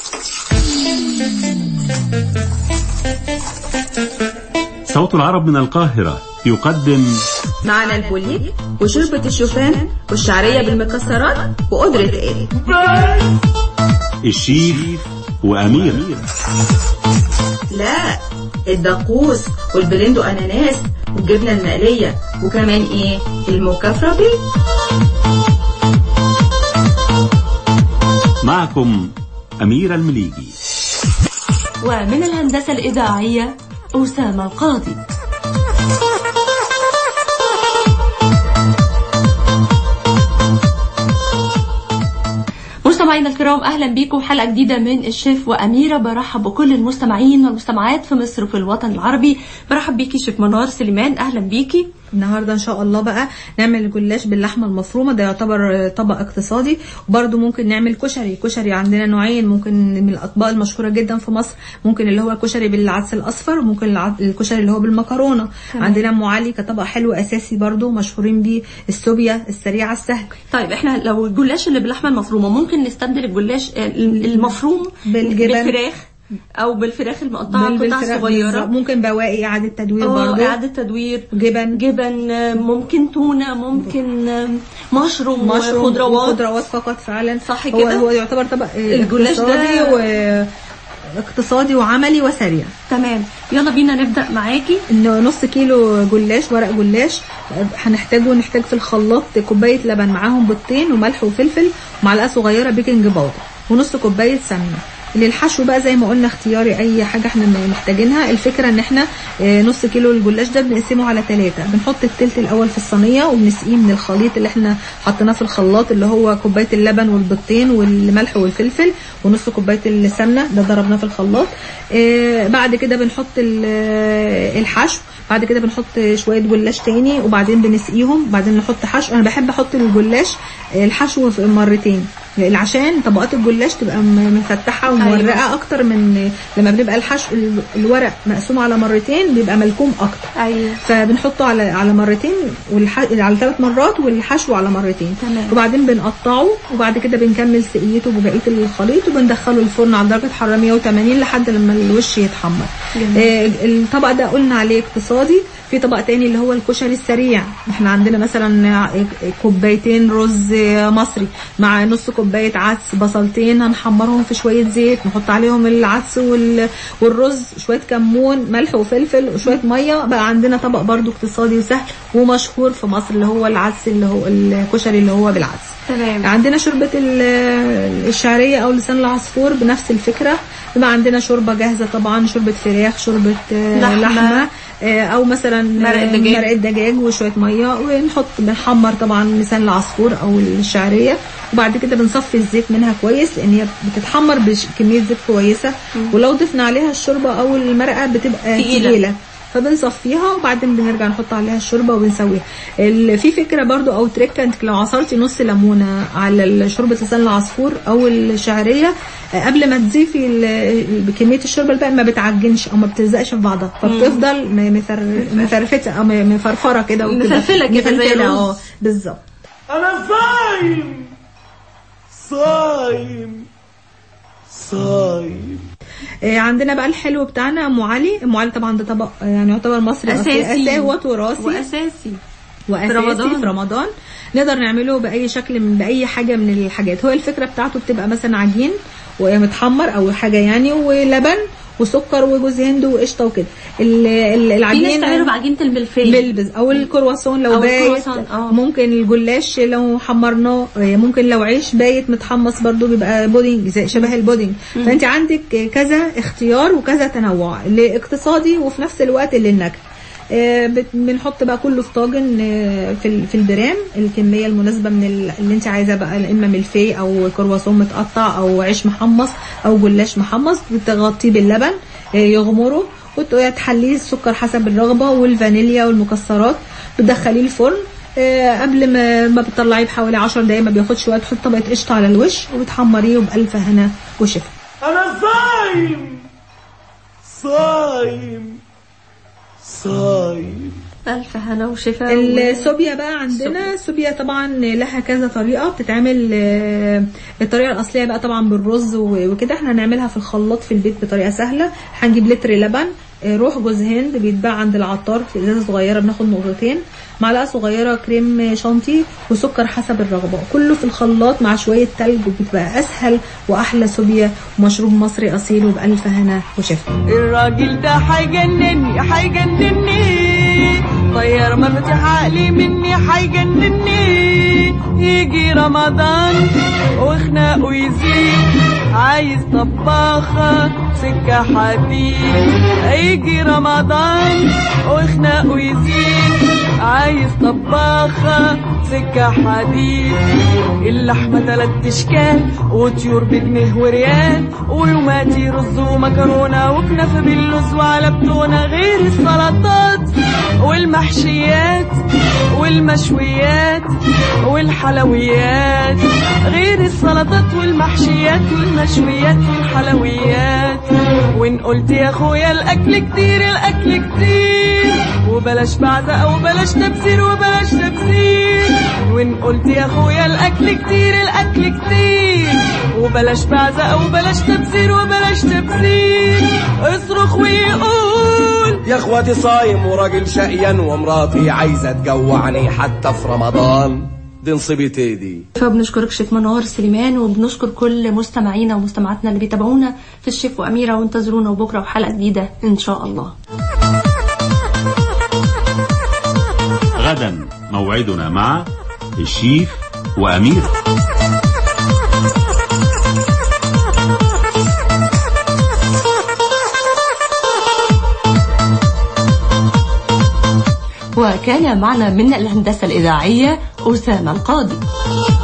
صوت العرب من القاهرة يقدم معنا البوليت وشوربة الشوفان والشعرية بالمكسرات وقدرة ايه الشيف وأمير لا الدقوس والبلندو اناناس والجبنة المقلية وكمان ايه المكافرة بيه معكم أمير المليجي ومن الهندسة الإذاعية أسامة القاضي مستمعينا الكرام اهلا بيكم حلقه جديده من الشيف واميره برحب بكل المستمعين والمستمعات في مصر وفي الوطن العربي برحب بيكي شيف منار سليمان اهلا بيكي النهارده ان شاء الله بقى نعمل الجلاش باللحمه المفرومه ده يعتبر طبق اقتصادي وبرده ممكن نعمل كشري كشري عندنا نوعين ممكن من الاطباق المشهوره جدا في مصر ممكن اللي هو الكشري بالعدس الاصفر وممكن الع- الكشري اللي هو بالمكرونه تمام. عندنا ام علي كطبق حلو اساسي برده مشهورين بيه السوبيا السريعه السهل طيب احنا لو الجلاش اللي باللحمه المفرومه ممكن نستبدل الجلاش آه، المفروم بالجبن. بالفراخ او بالفراخ المقطعه قطع بالفراخ بالظبط. صغيره ممكن بواقي اعاده تدوير اه برده اعاده تدوير جبن جبن آه، ممكن تونه ممكن آه، مشروم مشروم وخضروات خضروات فقط فعلا صح هو كده؟ هو يعتبر طبق الجلاش ده- اقتصادي و اقتصادي وعملي وسريع تمام يلا بينا نبدا معاكي انه نص كيلو جلاش ورق جلاش هنحتاجه نحتاج في الخلاط كوبايه لبن معاهم بيضتين وملح وفلفل ومعلقه صغيره بيكنج باودر ونص كوبايه سمنه للحشو بقى زي ما قلنا اختياري اي حاجه احنا محتاجينها الفكره ان احنا آه، نص كيلو الجلاش ده بنقسمه على ثلاثة بنحط التلت الاول في الصينيه وبنسقيه من الخليط اللي احنا حطيناه في الخلاط اللي هو كوبايه اللبن والبيضتين والملح والفلفل ونص كوبايه السمنه ده ضربناه في الخلاط آه، بعد كده بنحط ال- آه، الحشو بعد كده بنحط شويه جلاش تاني وبعدين بنسقيهم بعدين نحط حشو انا بحب احط الجلاش آه، الحشو في مرتين عشان طبقات الجلاش تبقى م- مفتحه ومورقه أيوة. اكتر من لما بنبقى الحشو ال- الورق مقسوم على مرتين بيبقى ملكوم اكتر ايوه فبنحطه على على مرتين والح... على ثلاث مرات والحشو على مرتين تمام. وبعدين بنقطعه وبعد كده بنكمل سقيته ببقيه الخليط وبندخله الفرن على درجه حراره 180 لحد لما الوش يتحمر جميل. آه الطبق ده قلنا عليه اقتصادي في طبق تاني اللي هو الكشري السريع احنا عندنا مثلا كوبايتين رز مصري مع نص كوبايه عدس بصلتين هنحمرهم في شويه زيت نحط عليهم العدس وال... والرز شويه كمون ملح وفلفل وشويه ميه بقى عندنا طبق برضو اقتصادي وسهل ومشهور في مصر اللي هو العدس اللي هو الكشري اللي هو بالعدس تمام عندنا شوربة ال- الشعرية أو لسان العصفور بنفس الفكرة يبقى عندنا شوربة جاهزة طبعا شوربة فراخ شوربة آه، لحمة. لحمة آه، أو مثلا مرق آه، دجاج. مرق دجاج وشوية مية ونحط بنحمر طبعا لسان العصفور أو الشعرية وبعد كده بنصفي الزيت منها كويس لأن هي بتتحمر بكمية زيت كويسة ولو ضفنا عليها الشوربة أو المرقة بتبقى تقيلة. تقيلة فبنصفيها وبعدين بنرجع نحط عليها الشوربه وبنسويها ال- في فكره برضو او تريكه انت لو عصرتي نص ليمونه على شوربه لسان العصفور او الشعريه آه، قبل ما تضيفي ال- كميه الشوربه الباقي ما بتعجنش او ما بتلزقش في بعضها فبتفضل م- مفر- مفرفته او م- مفرفره كده وكده. مفلفلة كده زي مفلفلة، الرز. اه بالظبط أنا صايم صايم صايم آه، عندنا بقى الحلو بتاعنا ام علي ام علي طبعا ده طبق آه، يعني يعتبر مصري أساسي. اساسي وتراثي واساسي واساسي في رمضان. في رمضان نقدر نعمله باي شكل من باي حاجه من الحاجات هو الفكره بتاعته بتبقى مثلا عجين ومتحمر او حاجه يعني ولبن وسكر وجوز هند وقشطه وكده ال- ال- في ناس العجين تعمله بعجينه الملفيه بلبس او الكرواسون لو أو بايت الكرواسون، آه. ممكن الجلاش لو حمرناه ممكن لو عيش بايت متحمص برضو بيبقى بودنج زي شبه البودنج فانت عندك كذا اختيار وكذا تنوع لاقتصادي وفي نفس الوقت للنكهه آه، بت- بنحط بقى كله في طاجن آه، في ال- في البرام الكميه المناسبه من ال- اللي انت عايزاه بقى يا اما ملفيه او كرواسون متقطع او عيش محمص او جلاش محمص بتغطيه باللبن آه، يغمره وتحليه السكر حسب الرغبه والفانيليا والمكسرات بتدخليه الفرن آه، قبل ما ما بتطلعيه بحوالي 10 دقايق ما بياخدش وقت تحط طبقه قشطه على الوش وتحمريه وبألف هنا وشفا أنا صايم صايم صايم ألف هنا وشفاء السوبيا بقى عندنا السوبيا طبعا لها كذا طريقه بتتعمل آه، الطريقه الاصليه بقى طبعا بالرز و- وكده احنا هنعملها في الخلاط في البيت بطريقه سهله هنجيب لتر لبن آه، روح جوز هند بيتباع عند العطار في ازازه صغيره بناخد نقطتين معلقه صغيره كريم شانتي وسكر حسب الرغبه كله في الخلاط مع شويه تلج وبتبقى اسهل واحلى سوبيا ومشروب مصري اصيل وبالف هنا وشفا الراجل ده هيجنني هيجنني طير مفاتيح عقلي مني هيجنني يجي رمضان وخناقه يزيد عايز طباخة سكة حديد هيجي رمضان وخناقه يزيد عايز طباخة سكة حديد اللحمة تلات اشكال وطيور بجنيه وريال ويوماتي رز ومكرونة وكنافة باللوز وعلى بتونة غير السلطات والمحشيات والمشويات والحلويات غير السلطات والمحشيات والمشويات والحلويات وان قلت يا اخويا الاكل كتير الاكل كتير وبلاش بعزة وبلاش تبذير وبلاش تبذير وان قلت يا اخويا الاكل كتير الاكل كتير وبلاش بعزة وبلاش تبذير وبلاش تبذير اصرخ ويقول يا اخواتي صايم وراجل شقيان ومراتي عايزه تجوعني حتى في رمضان دي نصيبتي دي فبنشكرك شيف منار سليمان وبنشكر كل مستمعينا ومستمعاتنا اللي بيتابعونا في الشيف وأميرة وانتظرونا وبكرة وحلقة جديدة إن شاء الله غدا موعدنا مع الشيف وأميرة وكان معنا من الهندسة الإذاعية أسامة القاضي